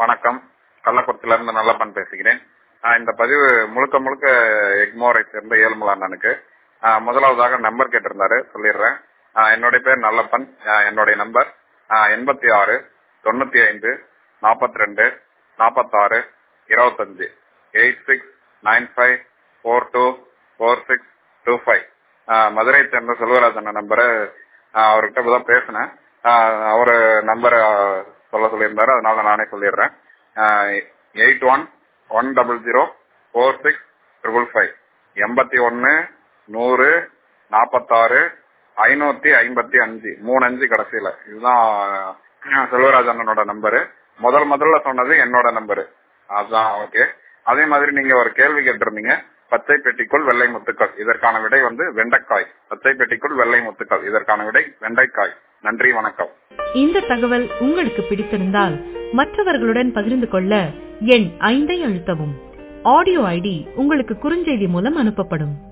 வணக்கம் கள்ளக்குறிச்சில இருந்து நல்லப்பன் பேசுகிறேன் ஆஹ் இந்த பதிவு முழுக்க முழுக்க எக்மோரை சேர்ந்த ஏழுமலா அண்ணனுக்கு ஆஹ் முதலாவதாக நம்பர் கேட்டிருந்தாரு சொல்லிடுறேன் ஆஹ் என்னுடைய பேர் நல்லப்பன் ஆஹ் என்னுடைய நம்பர் எண்பத்தி ஆறு தொண்ணூத்தி ஐந்து நாற்பத்தி ரெண்டு நாற்பத்தாறு இருபத்தஞ்சு eight six nine five four two four six two five Madurai சேர்ந்த செல்வராஜன் நம்பரை அவர்கிட்ட இப்பதான் பேசினேன் அவரு நம்பர் சொல்ல சொல்லியிருந்தாரு அதனால நானே சொல்லிடுறேன் eight one one double zero four six triple five எண்பத்தி ஒன்னு நூறு நாற்பத்தாறு ஐநூத்தி ஐம்பத்தி அஞ்சு மூணு அஞ்சு கடைசியில இதுதான் செல்வராஜ் அண்ணனோட நம்பரு முதல் முதல்ல சொன்னது என்னோட நம்பரு அதுதான் ஓகே அதே மாதிரி நீங்க ஒரு கேள்வி கேட்டிருந்தீங்க பச்சை பெட்டிக்குள் வெள்ளை முத்துக்கள் இதற்கான விடை வந்து வெண்டைக்காய் பச்சை பெட்டிக்குள் வெள்ளை முத்துக்கள் இதற்கான விடை வெண்டைக்காய் நன்றி வணக்கம் இந்த தகவல் உங்களுக்கு பிடித்திருந்தால் மற்றவர்களுடன் பகிர்ந்து கொள்ள எண் ஐந்தை அழுத்தவும் ஆடியோ ஐடி உங்களுக்கு குறுஞ்செய்தி மூலம் அனுப்பப்படும்